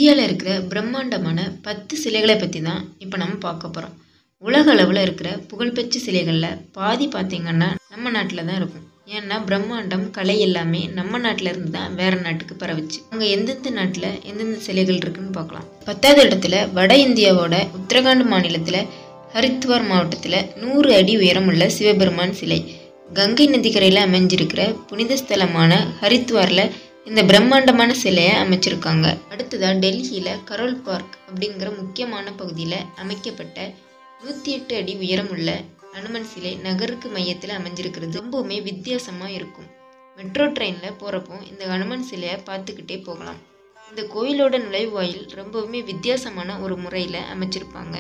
இந்தியாவில் இருக்கிற பிரம்மாண்டமான பத்து சிலைகளை பற்றி தான் இப்போ நம்ம பார்க்க போகிறோம் உலக அளவில் இருக்கிற புகழ்பெற்ற சிலைகளில் பாதி பார்த்திங்கன்னா நம்ம நாட்டில் தான் இருக்கும் ஏன்னா பிரம்மாண்டம் கலை எல்லாமே நம்ம நாட்டில் இருந்து தான் வேற நாட்டுக்கு பரவுச்சு அங்கே எந்தெந்த நாட்டில் எந்தெந்த சிலைகள் இருக்குன்னு பார்க்கலாம் பத்தாவது இடத்துல வட இந்தியாவோட உத்தரகாண்ட் மாநிலத்தில் ஹரித்வார் மாவட்டத்தில் நூறு அடி உயரமுள்ள சிவபெருமான் சிலை கங்கை நதிக்கரையில் அமைஞ்சிருக்கிற புனித ஸ்தலமான ஹரித்வாரில் இந்த பிரம்மாண்டமான சிலையை அமைச்சிருக்காங்க அடுத்ததா டெல்லியில் கரோல் பார்க் அப்படிங்கிற முக்கியமான பகுதியில் அமைக்கப்பட்ட நூற்றி எட்டு அடி உயரமுள்ள அனுமன் சிலை நகருக்கு மையத்தில் அமைஞ்சிருக்கிறது ரொம்பவுமே வித்தியாசமாக இருக்கும் மெட்ரோ ட்ரெயினில் போகிறப்போ இந்த அனுமன் சிலையை பார்த்துக்கிட்டே போகலாம் இந்த கோயிலோட நுழைவாயில் ரொம்பவுமே வித்தியாசமான ஒரு முறையில் அமைச்சிருப்பாங்க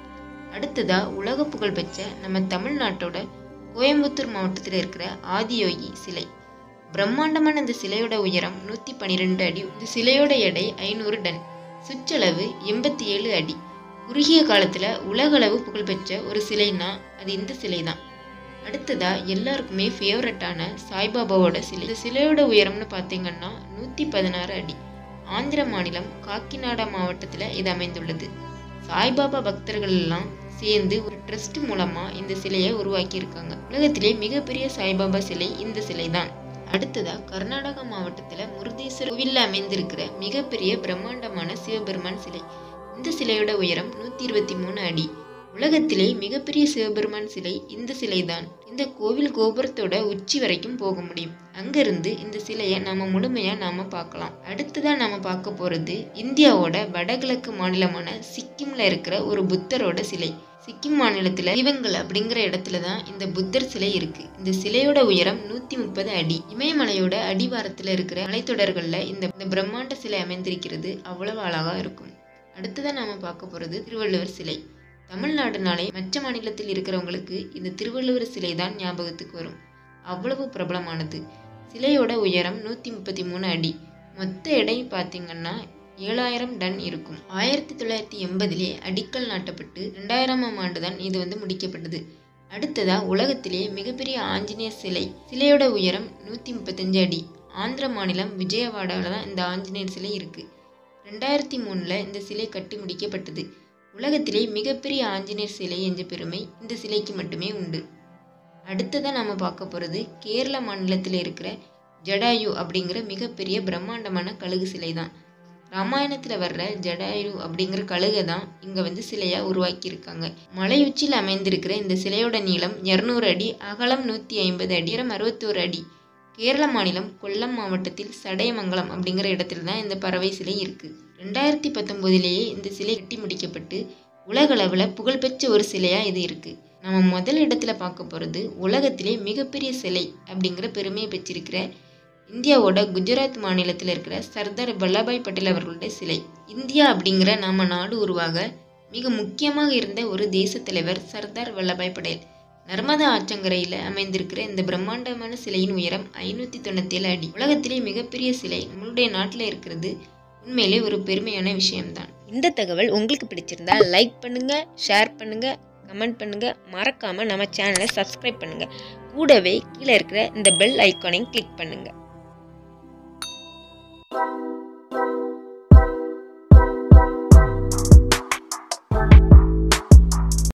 அடுத்ததா உலக புகழ்பெற்ற நம்ம தமிழ்நாட்டோட கோயம்புத்தூர் மாவட்டத்தில் இருக்கிற ஆதியோகி சிலை பிரம்மாண்டமான இந்த சிலையோட உயரம் நூற்றி பன்னிரெண்டு அடி இந்த சிலையோட எடை ஐநூறு டன் சுற்றளவு எண்பத்தி ஏழு அடி குறுகிய காலத்தில் உலகளவு புகழ்பெற்ற ஒரு சிலைனா அது இந்த சிலை தான் அடுத்ததா எல்லாருக்குமே ஃபேவரட்டான சாய்பாபாவோட சிலை இந்த சிலையோட உயரம்னு பார்த்தீங்கன்னா நூற்றி பதினாறு அடி ஆந்திர மாநிலம் காக்கிநாடா மாவட்டத்தில் இது அமைந்துள்ளது சாய்பாபா பக்தர்கள் எல்லாம் சேர்ந்து ஒரு ட்ரஸ்ட் மூலமா இந்த சிலையை உருவாக்கியிருக்காங்க உலகத்திலே மிகப்பெரிய சாய்பாபா சிலை இந்த சிலை தான் அடுத்ததா கர்நாடகா மாவட்டத்துல முருதேஸ்வரர் கோவில்ல அமைந்திருக்கிற மிகப்பெரிய பிரம்மாண்டமான சிவபெருமான் சிலை இந்த சிலையோட உயரம் நூத்தி இருபத்தி மூணு அடி உலகத்திலே மிகப்பெரிய சிவபெருமான் சிலை இந்த சிலை தான் இந்த கோவில் கோபுரத்தோட உச்சி வரைக்கும் போக முடியும் அங்கிருந்து இந்த சிலையை நாம முழுமையா நாம பார்க்கலாம் அடுத்ததா நாம பார்க்க போறது இந்தியாவோட வடகிழக்கு மாநிலமான சிக்கிம்ல இருக்கிற ஒரு புத்தரோட சிலை சிக்கிம் மாநிலத்துல சிவங்கல் அப்படிங்கிற இடத்துல தான் இந்த புத்தர் சிலை இருக்கு இந்த சிலையோட உயரம் நூத்தி முப்பது அடி இமயமலையோட அடிவாரத்துல இருக்கிற மலைத்தொடர்கள்ல இந்த இந்த பிரம்மாண்ட சிலை அமைந்திருக்கிறது அவ்வளவு அழகா இருக்கும் அடுத்ததா நாம பார்க்க போறது திருவள்ளுவர் சிலை தமிழ்நாடுனாலே மற்ற மாநிலத்தில் இருக்கிறவங்களுக்கு இந்த திருவள்ளுவர் சிலை தான் ஞாபகத்துக்கு வரும் அவ்வளவு பிரபலமானது சிலையோட உயரம் நூற்றி முப்பத்தி மூணு அடி மொத்த எடை பார்த்தீங்கன்னா ஏழாயிரம் டன் இருக்கும் ஆயிரத்தி தொள்ளாயிரத்தி எண்பதிலே அடிக்கல் நாட்டப்பட்டு ரெண்டாயிரமாம் ஆண்டு தான் இது வந்து முடிக்கப்பட்டது அடுத்ததா உலகத்திலே மிகப்பெரிய ஆஞ்சநேயர் சிலை சிலையோட உயரம் நூற்றி முப்பத்தஞ்சு அடி ஆந்திர மாநிலம் விஜயவாடாவில் தான் இந்த ஆஞ்சநேயர் சிலை இருக்கு ரெண்டாயிரத்தி மூணில் இந்த சிலை கட்டி முடிக்கப்பட்டது உலகத்திலே மிகப்பெரிய ஆஞ்சநேயர் சிலை என்ற பெருமை இந்த சிலைக்கு மட்டுமே உண்டு அடுத்ததாக நம்ம பார்க்க போகிறது கேரள மாநிலத்தில் இருக்கிற ஜடாயு அப்படிங்கிற மிகப்பெரிய பிரம்மாண்டமான கழுகு சிலை தான் ராமாயணத்தில் வர்ற ஜடாயு அப்படிங்கிற கழுகை தான் இங்கே வந்து சிலையாக உருவாக்கியிருக்காங்க மலையுச்சியில் அமைந்திருக்கிற இந்த சிலையோட நீளம் இரநூறு அடி அகலம் நூற்றி ஐம்பது அடி உயரம் அறுபத்தோரு அடி கேரள மாநிலம் கொல்லம் மாவட்டத்தில் சடையமங்கலம் அப்படிங்கிற இடத்துல தான் இந்த பறவை சிலை இருக்குது ரெண்டாயிரத்தி பத்தொம்போதிலேயே இந்த சிலை கட்டி முடிக்கப்பட்டு உலகளவில் புகழ்பெற்ற ஒரு சிலையாக இது இருக்குது நம்ம முதல் இடத்துல பார்க்க போகிறது உலகத்திலே மிகப்பெரிய சிலை அப்படிங்கிற பெருமையை பெற்றிருக்கிற இந்தியாவோட குஜராத் மாநிலத்தில் இருக்கிற சர்தார் வல்லபாய் பட்டேல் அவர்களுடைய சிலை இந்தியா அப்படிங்கிற நம்ம நாடு உருவாக மிக முக்கியமாக இருந்த ஒரு தேச தலைவர் சர்தார் வல்லபாய் பட்டேல் நர்மதா ஆற்றங்கரையில் அமைந்திருக்கிற இந்த பிரம்மாண்டமான சிலையின் உயரம் ஐநூற்றி தொண்ணூற்றி ஏழு அடி உலகத்திலே மிகப்பெரிய சிலை நம்மளுடைய நாட்டில் இருக்கிறது உண்மையிலே ஒரு பெருமையான விஷயம்தான் இந்த தகவல் உங்களுக்கு பிடிச்சிருந்தா லைக் பண்ணுங்க ஷேர் பண்ணுங்க கமெண்ட் பண்ணுங்க மறக்காம நம்ம சேனலை சப்ஸ்கிரைப் பண்ணுங்க கூடவே கீழே இருக்கிற இந்த பெல் ஐக்கானையும் கிளிக் பண்ணுங்க